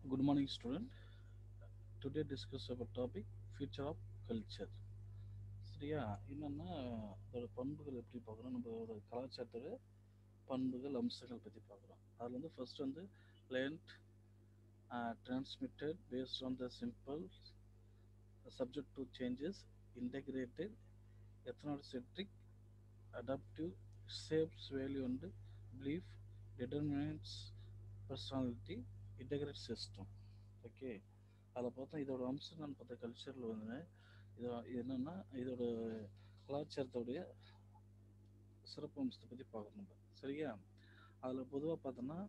Good morning, student. Today discuss about topic future of culture. சரியா என்னன்னா அதோட பண்புகள் எப்படி பார்க்குறோம் நம்மளோட கலாச்சாரத்தோட பண்புகள் அம்சங்கள் பற்றி பார்க்குறோம் அதில் வந்து ஃபர்ஸ்ட் வந்து land transmitted based on the simple subject to changes integrated ethnocentric adaptive shapes value and belief determines personality integrated system okay அதில் பார்த்தா இதோட அம்சம் நான் பார்த்த கல்ச்சரில் வந்து இது இது என்னன்னா இதோட கலாச்சாரத்தோடைய சிறப்பு அம்சத்தை பற்றி பார்க்கணும் நம்ம சரியா அதில் பொதுவாக பார்த்தோன்னா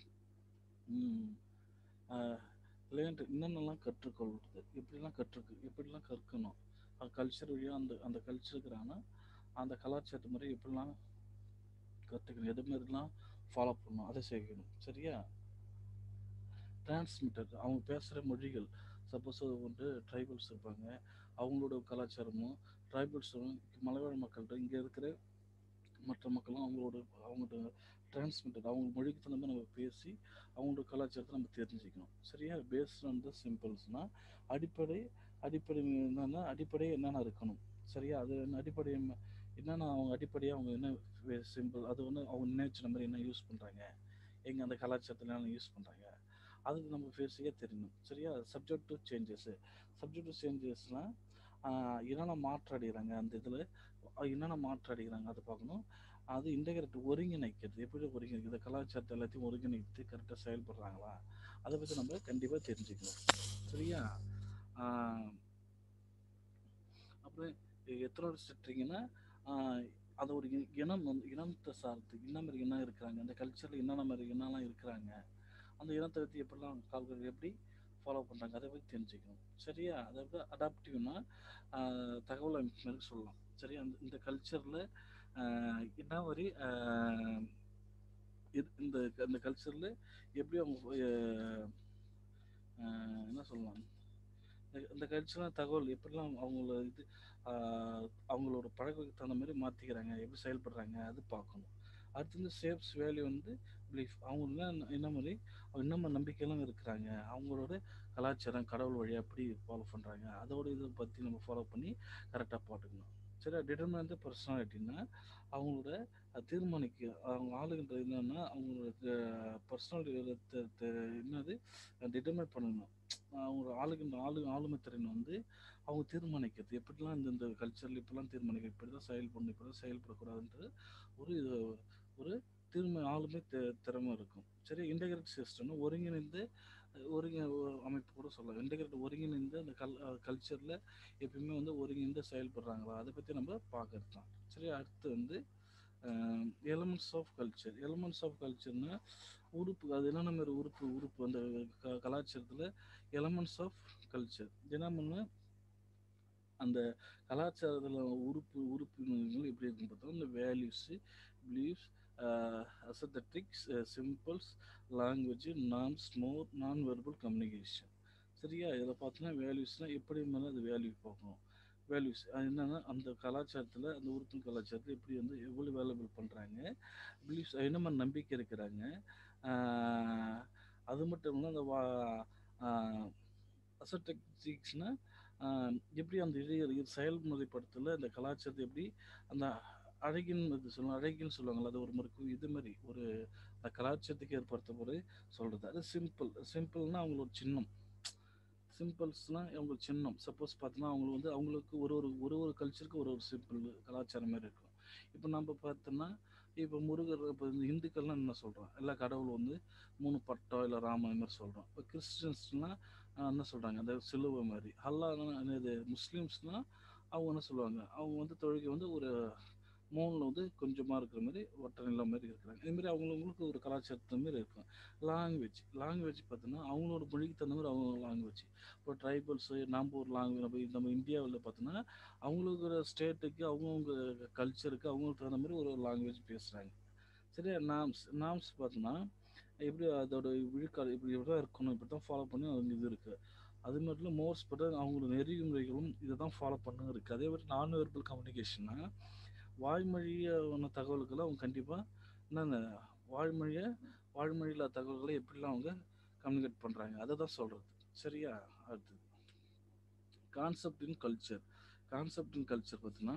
லேண்ட் என்னென்னலாம் கற்றுக்கொள்வது எப்படிலாம் கற்றுக்கு எப்படிலாம் கற்கணும் கல்ச்சர் வழியாக அந்த அந்த கல்ச்சருக்குறான அந்த கலாச்சாரத்து முறை எப்படிலாம் கற்றுக்கணும் எது மாதிரிலாம் ஃபாலோ பண்ணணும் அதை செய்யணும் சரியா டிரான்ஸ்மிட்டர் அவங்க பேசுகிற மொழிகள் சப்போஸ் வந்து ட்ரைபல்ஸ் இருப்பாங்க அவங்களோட கலாச்சாரமும் ட்ரைபல்ஸும் மலைவாழ் மக்கள்கிட்ட இங்கே இருக்கிற மற்ற மக்களும் அவங்களோட அவங்களோட டிரான்ஸ்மிட்டர் அவங்க மொழிக்கு தகுந்த மாதிரி நம்ம பேசி அவங்களோட கலாச்சாரத்தை நம்ம தெரிஞ்சுக்கணும் சரியா பேஸ்ட் ஆன் த சிம்பிள்ஸ்னால் அடிப்படை அடிப்படை என்னென்னா அடிப்படை என்னென்ன இருக்கணும் சரியா அது அடிப்படை என்னென்ன அவங்க அடிப்படையாக அவங்க என்ன சிம்பிள் அது வந்து அவங்க நினைச்ச மாதிரி என்ன யூஸ் பண்ணுறாங்க எங்கே அந்த கலாச்சாரத்தில் என்ன யூஸ் பண்ணுறாங்க அதுக்கு நம்ம பேசிக்க தெரியணும் சரியா subject to changes subject to சேஞ்சஸ்னால் என்னென்ன மாற்றம் அடைகிறாங்க அந்த இதில் என்னென்ன மாற்றம் அடைகிறாங்க அதை பார்க்கணும் அது இன்டகிரேட் ஒருங்கிணைக்கிறது எப்படி ஒருங்கிணைக்கிறது கலாச்சாரத்தை எல்லாத்தையும் ஒருங்கிணைத்து கரெக்டாக செயல்படுறாங்களா அதை பற்றி நம்ம கண்டிப்பாக தெரிஞ்சுக்கணும் சரியா அப்புறம் எத்தனை செட்டுறீங்கன்னா அது ஒரு இனம் வந்து இனத்தை சார்ந்து என்ன மாதிரி இனம் இருக்கிறாங்க அந்த கல்ச்சரில் என்னென்ன மாதிரி இனம்லாம் இருக்கிறாங்க அந்த இனத்தை பற்றி எப்படிலாம் கால்கள் எப்படி ஃபாலோ பண்ணுறாங்க அதை பற்றி தெரிஞ்சுக்கணும் சரியா அதை விட அடாப்டிவ்னா தகவல் அமைப்பு சொல்லலாம் சரியா அந்த இந்த கல்ச்சரில் என்ன மாதிரி இந்த இந்த கல்ச்சரில் எப்படி அவங்க என்ன சொல்லலாம் இந்த கல்ச்சராக தகவல் எப்படிலாம் அவங்கள இது அவங்களோட பழக்கத்துக்கு தகுந்த மாதிரி மாற்றிக்கிறாங்க எப்படி செயல்படுறாங்க அது பார்க்கணும் அடுத்து வந்து சேஃப்ஸ் வேல்யூ வந்து பிலீஃப் அவங்க என்ன மாதிரி என்ன மாதிரி நம்பிக்கையெல்லாம் இருக்கிறாங்க அவங்களோட கலாச்சாரம் கடவுள் வழியாக எப்படி ஃபாலோ பண்ணுறாங்க அதோட இதை பற்றி நம்ம ஃபாலோ பண்ணி கரெக்டாக பார்த்துக்கணும் சரி டிட்டர்மின் பர்சனாலிட்டின்னா அவங்களோட தீர்மானிக்க அவங்க ஆளுகின்ற என்னன்னா அவங்களோட பர்சனாலிட்டி என்னது டிட்டர்மைன் பண்ணணும் அவங்க ஆளுகின்ற ஆளு ஆளுமை திறன் வந்து அவங்க தீர்மானிக்கிறது எப்படிலாம் இந்த இந்த கல்ச்சரில் இப்படிலாம் தீர்மானிக்க இப்படி தான் செயல்படணும் இப்படி தான் செயல்படக்கூடாதுன்றது ஒரு இது ஒரு தீர்மை ஆளுமை திறமை இருக்கும் சரி இன்டகிரேட் சிஸ்டம்னு ஒருங்கிணைந்து ஒருங்கி அமைப்பு கூட சொல்லலாம் இன்டகிரேட் ஒருங்கிணைந்து அந்த கல் கல்ச்சரில் எப்பயுமே வந்து ஒருங்கிணைந்து செயல்படுறாங்களா அதை பற்றி நம்ம பார்க்கறது தான் சரி அடுத்து வந்து elements of culture elements of கல்ச்சர்னா உறுப்பு அது என்னென்ன மாதிரி உறுப்பு உறுப்பு அந்த க கலாச்சாரத்தில் எலமெண்ட்ஸ் ஆஃப் கல்ச்சர் என்ன அந்த கலாச்சாரத்தில் உறுப்பு உறுப்பினர்கள் எப்படி இருக்குன்னு பார்த்தோம் இந்த values beliefs aesthetics symbols language norms mores non verbal communication சரியா இதில் பார்த்தோன்னா வேல்யூஸ்னால் எப்படி மேலே அது வேல்யூ பார்க்கணும் வேல்யூஸ் அது என்னென்னா அந்த கலாச்சாரத்தில் அந்த உறுப்பின் கலாச்சாரத்தில் எப்படி வந்து எவ்வளோ வேல்யூபிள் பண்ணுறாங்க பிலீஃப்ஸ் என்ன மாதிரி நம்பிக்கை இருக்கிறாங்க அது மட்டும் இல்லை அந்த வா அசட்டெக்ஸிக்ஸ்னால் எப்படி அந்த இது செயல்முறைப்படுத்தல அந்த கலாச்சாரத்தை எப்படி அந்த அழகின் இது சொல்லுவாங்க அழகின்னு சொல்லுவாங்கள்ல அது ஒரு மாதிரி இது மாதிரி ஒரு அந்த கலாச்சாரத்துக்கு ஏற்படுத்த முறை சொல்கிறது அது சிம்பிள் சிம்பிள்னா அவங்களோட சின்னம் சிம்பிள்ஸ்னால் அவங்க சின்னம் சப்போஸ் பார்த்தோன்னா அவங்களுக்கு வந்து அவங்களுக்கு ஒரு ஒரு ஒரு ஒரு கல்ச்சருக்கு ஒரு ஒரு சிம்பிள் கலாச்சாரம் மாதிரி இருக்கும் இப்போ நம்ம பார்த்தோன்னா இப்போ முருகர் இப்போ இந்த இந்துக்கள்லாம் என்ன சொல்கிறோம் எல்லா கடவுள் வந்து மூணு பட்டம் இல்லை ராம மாதிரி சொல்கிறோம் இப்போ கிறிஸ்டியன்ஸ்னால் என்ன சொல்கிறாங்க அந்த சிலுவை மாதிரி ஹல்லானா இது முஸ்லீம்ஸ்னால் அவங்க என்ன சொல்லுவாங்க அவங்க வந்து தொழுகை வந்து ஒரு மூணில் வந்து கொஞ்சமாக இருக்கிற மாதிரி ஒற்றை நில மாதிரி இருக்கிறாங்க இதுமாரி அவங்களுக்கு ஒரு கலாச்சாரத்து மாரி இருக்கும் லாங்குவேஜ் லாங்குவேஜ் பார்த்தோன்னா அவங்களோட மொழிக்கு தகுந்த மாதிரி அவங்க லாங்குவேஜ் இப்போ ட்ரைபல்ஸு நம்ம ஒரு லாங்குவேஜ் நம்ம நம்ம இந்தியாவில் பார்த்தோன்னா அவங்களுக்கு ஒரு ஸ்டேட்டுக்கு அவங்கவுங்க கல்ச்சருக்கு அவங்களுக்கு தகுந்த மாதிரி ஒரு லாங்குவேஜ் பேசுகிறாங்க சரியா நாம்ஸ் நாம்ஸ் பார்த்தோன்னா எப்படி அதோட விழுக்காடு இப்படி இப்படி தான் இருக்கணும் இப்படி தான் ஃபாலோ பண்ணி அவங்க இது இருக்குது அது மட்டும் இல்லை மோர்ஸ் பட்ட அவங்களோட நெறிமுறைகளும் இதை தான் ஃபாலோ பண்ண இருக்குது அதே மாதிரி நான் வெர்பல் கம்யூனிகேஷன்னா வாய்மொழியான தகவல்களை அவங்க கண்டிப்பாக என்னென்ன வாய்மொழியை வாய்மொழியில் தகவல்களை எப்படிலாம் அவங்க கம்யூனிகேட் பண்ணுறாங்க அதை தான் சொல்கிறது சரியா அடுத்தது concept in culture concept in culture பார்த்தீங்கன்னா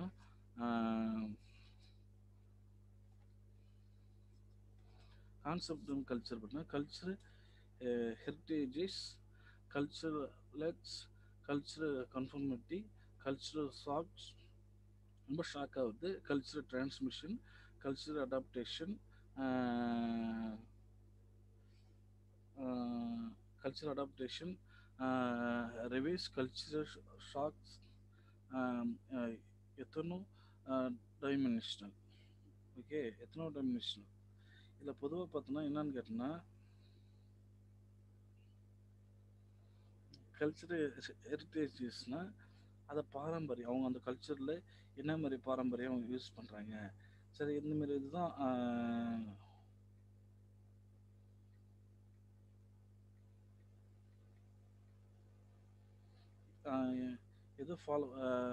கான்செப்ட் இன் கல்ச்சர் பார்த்தீங்கன்னா culture heritages cultural lags cultural conformity cultural shocks ரொம்ப ஷாக் ஆகுது cultural transmission cultural adaptation cultural adaptation revise cultural shocks ethno dimensional okay ethno dimensional இதில் பொதுவாக பார்த்தோன்னா என்னன்னு கேட்டோன்னா cultural ஹெரிட்டேஜஸ்னால் அதை பாரம்பரியம் அவங்க அந்த கல்ச்சரில் என்ன மாதிரி பாரம்பரியம் அவங்க யூஸ் பண்ணுறாங்க சரி இந்த மாதிரி இதுதான் எது ஃபாலோ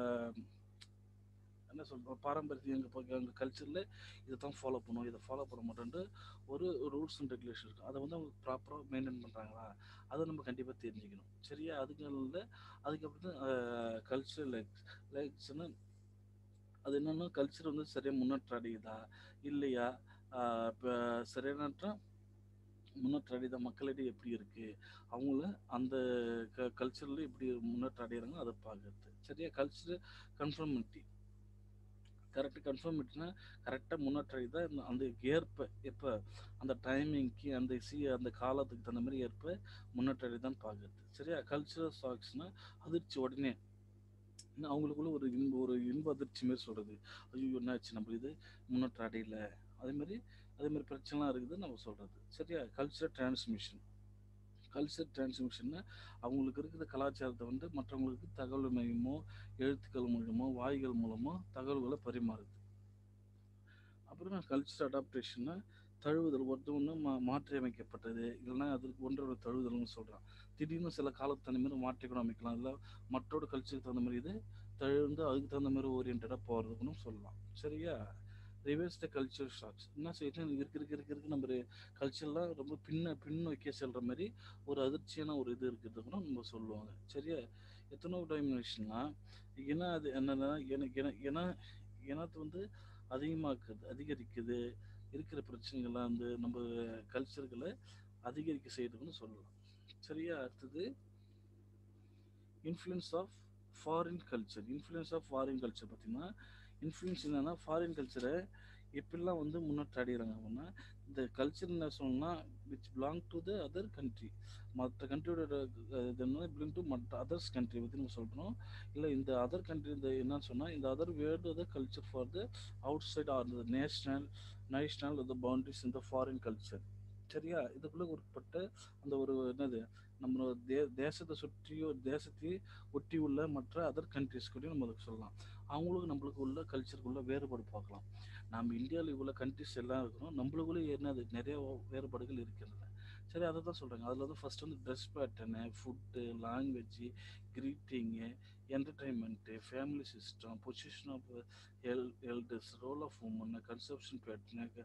என்ன சொல்கிறோம் பாரம்பரியத்தை எங்கள் எங்கள் கல்ச்சரில் இதை தான் ஃபாலோ பண்ணுவோம் இதை ஃபாலோ பண்ண மாட்டோன்ட்டு ஒரு ரூல்ஸ் அண்ட் ரெகுலேஷன் இருக்கும் அதை வந்து அவங்க ப்ராப்பராக மெயின்டைன் பண்ணுறாங்களா அதை நம்ம கண்டிப்பாக தெரிஞ்சுக்கணும் சரியா அதுக்கு இல்லை அதுக்கப்புறம் கல்ச்சரல் லைக்ஸ் லைக்ஸ்னு அது என்னென்னா கல்ச்சர் வந்து சரியாக முன்னேற்றம் அடையுதா இல்லையா இப்போ சரியான முன்னேற்றம் அடையுதா மக்களிடையே எப்படி இருக்குது அவங்கள அந்த க கல்ச்சரில் எப்படி முன்னேற்றம் அடைகிறாங்க அதை பார்க்குறது சரியா கல்ச்சர் கன்ஃபர்மிட்டி கரெக்டாக கன்ஃபர்மிட்டினா கரெக்டாக முன்னேற்றம் தான் அந்த ஏற்ப எப்போ அந்த டைமிங்க்கு அந்த சி அந்த காலத்துக்கு தகுந்த மாதிரி ஏற்ப முன்னேற்றம் தான் பார்க்குறது சரியா கல்ச்சுரல் ஷாக்ஸ்னால் அதிர்ச்சி உடனே இன்னும் அவங்களுக்குள்ள ஒரு இன்ப ஒரு இன்ப அதிர்ச்சி மாரி சொல்கிறது ஐயோ என்னாச்சு நம்ம இது முன்னேற்றம் அடையல அதேமாதிரி அதேமாதிரி பிரச்சனைலாம் இருக்குது நம்ம சொல்கிறது சரியா கல்ச்சரல் டிரான்ஸ்மிஷன் கல்ச்சர் டிரான்ஸ்மிஷன்னா அவங்களுக்கு இருக்கிற கலாச்சாரத்தை வந்து மற்றவங்களுக்கு தகவல் மூலியமோ எழுத்துக்கள் மூலியமோ வாய்கள் மூலமோ தகவல்களை பரிமாறுது அப்புறம் கல்ச்சர் அடாப்டேஷன்னா தழுவுதல் ஒன்று ஒன்று மா மாற்றி அமைக்கப்பட்டது இல்லைன்னா அதுக்கு ஒன்றோட தழுவுதல்னு சொல்கிறான் திடீர்னு சில காலத்து தகுந்த மாதிரி மாற்றி கூட அமைக்கலாம் இல்லை மற்றோட கல்ச்சருக்கு தகுந்த மாதிரி இது தழுந்து அதுக்கு தகுந்த மாதிரி ஓரியன்டாக போகிறதுக்குன்னு சொல்லலாம் சரியா ரிவர்ஸ் த கல்ச்சர் ஷாக்ஸ் என்ன செய்யணும் இருக்கு இருக்கு இருக்கு இருக்கு நம்ம கல்ச்சர்லாம் ரொம்ப பின்ன பின்னோக்கிய செல்கிற மாதிரி ஒரு அதிர்ச்சியான ஒரு இது இருக்கிறது கூட நம்ம சொல்லுவாங்க சரியா எத்தனோ டைமினேஷன்னா ஏன்னா அது என்னன்னா எனக்கு ஏன்னா இனத்தை வந்து அதிகமாக்குது அதிகரிக்குது இருக்கிற பிரச்சனைகள்லாம் வந்து நம்ம கல்ச்சர்களை அதிகரிக்க செய்யுதுன்னு சொல்லலாம் சரியா அடுத்தது influence of foreign culture influence of foreign culture பார்த்தீங்கன்னா இன்ஃப்ளூயன்ஸ் என்னன்னா ஃபாரின் கல்ச்சரை எப்படிலாம் வந்து முன்னேற்ற அடைகிறாங்க அப்படின்னா இந்த கல்ச்சர் என்ன சொல்லணும்னா which belong to the other country மற்ற கண்ட்ரியோட இது என்ன பிலிங் டு மற்ற அதர்ஸ் கண்ட்ரி பற்றி நம்ம சொல்கிறோம் இல்லை இந்த அதர் கண்ட்ரி இந்த என்னன்னு சொன்னால் இந்த other word the culture for the outside or the national national the boundaries இந்த ஃபாரின் கல்ச்சர் சரியா இதுக்குள்ளே உட்பட்ட அந்த ஒரு என்னது நம்ம தே தேசத்தை சுற்றியோ தேசத்தை ஒட்டி உள்ள மற்ற அதர் கண்ட்ரிஸ் கூடயும் நம்ம அதுக்கு சொல்லலாம் அவங்களுக்கு நம்மளுக்கு உள்ள கல்ச்சருக்குள்ள வேறுபாடு பார்க்கலாம் நம்ம இந்தியாவில் இவ்வளோ கண்ட்ரிஸ் எல்லாம் இருக்கிறோம் நம்மளுக்குள்ளே என்னது நிறைய வேறுபாடுகள் இருக்கிறது சரி அதை தான் சொல்கிறாங்க அதில் வந்து ஃபஸ்ட் வந்து dress pattern food language greeting entertainment family system position of எல் elders role of women consumption pattern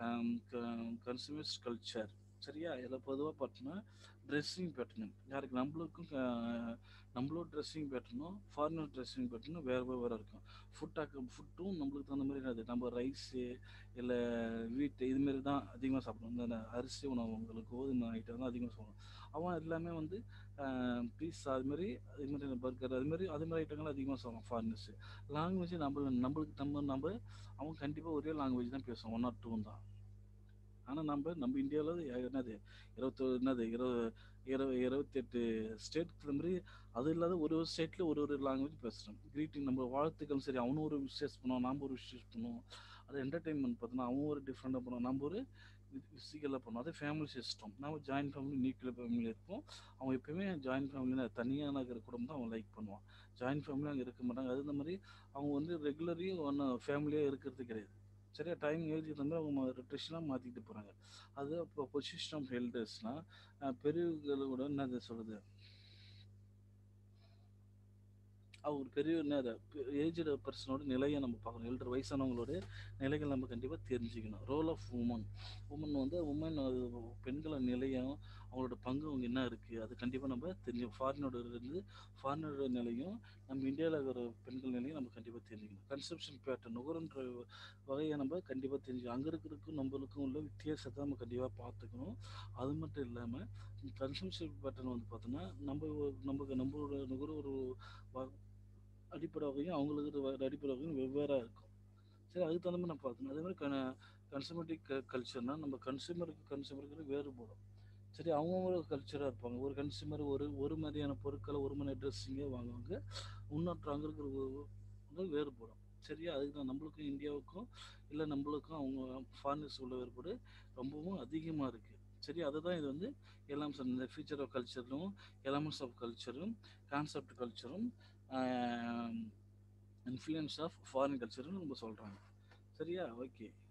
consumers culture சரியா இதில் பொதுவாக பார்த்தோன்னா ட்ரெஸ்ஸிங் பேட்டர்னு யாருக்கு நம்மளுக்கும் நம்மளோட ட்ரெஸ்ஸிங் பேட்டர்னும் ஃபாரினர் ட்ரெஸ்ஸிங் பேட்டர்னும் வேறு வேறு இருக்கும் ஃபுட்டாக்கு ஃபுட்டும் நம்மளுக்கு தகுந்த மாதிரி என்னது நம்ம ரைஸு இல்லை வீட்டு இதுமாரி தான் அதிகமாக சாப்பிடுவோம் இந்த அரிசி உணவுங்களுக்கு கோதுமை ஐட்டம் தான் அதிகமாக சாப்பிடுவோம் அவன் எல்லாமே வந்து பீஸா அதுமாரி அதுமாரி பர்கர் அதுமாரி அதுமாரி ஐட்டங்கள் அதிகமாக சாப்பிடுவோம் ஃபாரினர்ஸு லாங்குவேஜ் நம்ம நம்மளுக்கு நம்ம நம்ம அவன் கண்டிப்பாக ஒரே லாங்குவேஜ் தான் பேசுவான் ஒன் ஆர் டூ தான் ஆனால் நம்ம நம்ம இந்தியாவில் என்னது இருபத்தொரு என்னது இருபது இருபது இருபத்தெட்டு ஸ்டேட்டுக்கு மாதிரி அது இல்லாத ஒரு ஒரு ஸ்டேட்டில் ஒரு ஒரு லாங்குவேஜ் பேசுகிறோம் க்ரீட்டிங் நம்ம வாழ்த்துக்கள் சரி அவனும் ஒரு விஷஸ் பண்ணுவோம் நாம் ஒரு விஷஸ் பண்ணுவோம் அது என்டர்டெயின்மெண்ட் பார்த்தோன்னா அவன் ஒரு டிஃப்ரெண்ட்டாக பண்ணுவோம் நம்ம ஒரு ஃபிசிக்கலாக பண்ணுவோம் அதே ஃபேமிலி சிஸ்டம் நம்ம ஜாயின்ட் ஃபேமிலி நியூக்ளியர் ஃபேமிலி இருப்போம் அவன் எப்பயுமே ஜாயின்ட் ஃபேமிலினா தனியாக இருக்கிற குடும்பம் தான் அவன் லைக் பண்ணுவான் ஜாயின்ட் ஃபேமிலி அங்கே இருக்க மாட்டாங்க அது இந்த மாதிரி அவங்க வந்து ரெகுலரையும் ஒன்று ஃபேமிலியாக இருக்கிறது கிடையாது சரியா டைம் ஏஜ் வந்து அவங்க ரொட்டேஷனாக மாற்றிக்கிட்டு போகிறாங்க அது இப்போ பொசிஷன் ஆஃப் எல்டர்ஸ்னால் பெரியவர்களோட என்ன சொல்கிறது அவர் பெரிய என்ன ஏஜ்டு பர்சனோட நிலையை நம்ம பார்க்கணும் எல்டர் வயசானவங்களோட நிலைகள் நம்ம கண்டிப்பாக தெரிஞ்சுக்கணும் ரோல் ஆஃப் உமன் உமன் வந்து உமன் பெண்கள நிலையும் அவங்களோட பங்கு அவங்க என்ன இருக்குது அது கண்டிப்பாக நம்ம தெரிஞ்சு ஃபாரினோட இருந்து ஃபாரினோட நிலையும் நம்ம இந்தியாவில் இருக்கிற பெண்கள் நிலையும் நம்ம கண்டிப்பாக தெரிஞ்சுக்கணும் கன்செப்ஷன் பேட்டர்ன் நுகர்ன்ற வகையை நம்ம கண்டிப்பாக தெரிஞ்சுக்கணும் அங்கே இருக்கிறதுக்கும் நம்மளுக்கும் உள்ள வித்தியாசத்தை நம்ம கண்டிப்பாக பார்த்துக்கணும் அது மட்டும் இல்லாமல் கன்சம்ஷன் பேட்டர்ன் வந்து பார்த்தோன்னா நம்ம ஒரு- நமக்கு நம்மளோட நுகர்வோர் வ- அடிப்படை வகையும் அவங்களுக்கு இருக்கிற அடிப்படை வகையும் வெவ்வேறாக இருக்கும் சரி அதுக்கு தகுந்த மாதிரி நம்ம பார்க்கணும் அதே மாதிரி கன கன்சூமரிக் கல்ச்சர்னால் நம்ம கன்சூமருக்கு கன்சூமருக்கு வேறுபடும் சரி அவங்கவுங்க கல்ச்சராக இருப்பாங்க ஒரு கன்சூமர் ஒரு ஒரு மாதிரியான பொருட்களை ஒரு மாதிரி ட்ரெஸ்ஸிங்கே வாங்குவாங்க இன்னொருத்தர் அங்கே இருக்கிற ஒரு- வந்து வேறுபடும் சரியா அதுக்கு தான் நம்மளுக்கும் இந்தியாவுக்கும் இல்லை நம்மளுக்கும் அவங்க ஃபாரினர்ஸ் உள்ள வேறுபாடு ரொம்பவும் அதிகமாக இருக்குது சரி அதுதான் இது வந்து எல்லாம் சார் இந்த ஃபியூச்சர் ஆஃப் கல்ச்சரும் எலமெண்ட்ஸ் ஆஃப் கல்ச்சரும் கான்செப்ட் கல்ச்சரும் இன்ஃப்ளூயன்ஸ் ஆஃப் ஃபாரின் கல்ச்சர்னு நம்ம சொல்கிறாங்க சரியா ஓகே